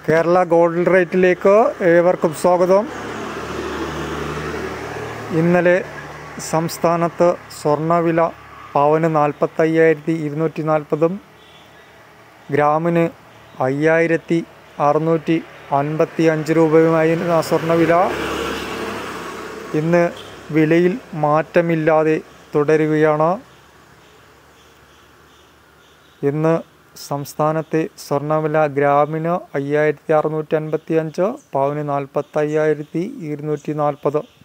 Kerala gold റേറ്റിലേക്ക് ഏവർക്കും സ്വാഗതം ഇന്നലെ സംസ്ഥാനത്ത് സ്വർണ്ണവില പവന് നാൽപ്പത്തയ്യായിരത്തി ഇരുന്നൂറ്റി നാൽപ്പതും ഗ്രാമിന് അയ്യായിരത്തി അറുന്നൂറ്റി അൻപത്തി അഞ്ച് രൂപയുമായിരുന്ന സ്വർണ്ണവില ഇന്ന് വിലയിൽ മാറ്റമില്ലാതെ തുടരുകയാണ് ഇന്ന് സംസ്ഥാനത്തെ സ്വർണ്ണവില ഗ്രാമിന് അയ്യായിരത്തി അറുന്നൂറ്റി അൻപത്തി അഞ്ച് പവന് നാൽപ്പത്തയ്യായിരത്തി ഇരുന്നൂറ്റി നാൽപ്പത്